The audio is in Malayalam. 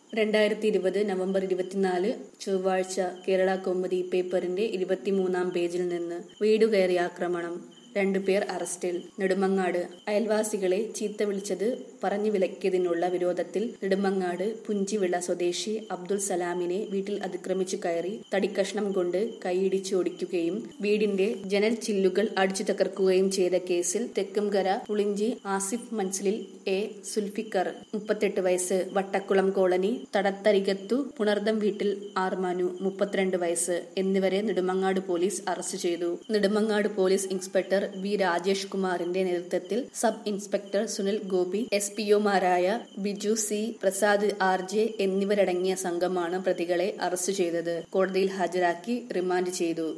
രണ്ടായിരത്തി ഇരുപത് നവംബർ ഇരുപത്തിനാല് ചൊവ്വാഴ്ച കേരള കൗമുദി പേപ്പറിന്റെ ഇരുപത്തിമൂന്നാം പേജിൽ നിന്ന് വീടുകയറി ആക്രമണം രണ്ടുപേർ അറസ്റ്റിൽ നെടുമങ്ങാട് അയൽവാസികളെ ചീത്ത വിളിച്ചത് പറഞ്ഞു വിലക്കിയതിനുള്ള വിരോധത്തിൽ നെടുമങ്ങാട് പുഞ്ചിവിള സ്വദേശി അബ്ദുൾ സലാമിനെ വീട്ടിൽ അതിക്രമിച്ചു കയറി തടിക്കഷ്ണം കൊണ്ട് കൈയിടിച്ച് ഒടിക്കുകയും വീടിന്റെ ജനൽ ചില്ലുകൾ അടിച്ചു തകർക്കുകയും ചെയ്ത കേസിൽ തെക്കുംകര പുളിഞ്ചി ആസിഫ് മൻസിലിൽ എ സുൽഫിക്കർ മുപ്പത്തെട്ട് വയസ്സ് വട്ടക്കുളം കോളനി തടത്തരികത്തു പുണർദം വീട്ടിൽ ആർ മനു മുപ്പത്തിരണ്ട് വയസ്സ് എന്നിവരെ നെടുമങ്ങാട് പോലീസ് അറസ്റ്റ് ചെയ്തു Nedumangad police inspector V Rajesh കുമാറിന്റെ നേതൃത്വത്തിൽ sub inspector Sunil Gopi S പിഒമാരായ Biju C Prasad R J എന്നിവരടങ്ങിയ സംഘമാണ് പ്രതികളെ അറസ്റ്റ് ചെയ്തത് കോടതിയിൽ ഹാജരാക്കി റിമാൻഡ് ചെയ്തു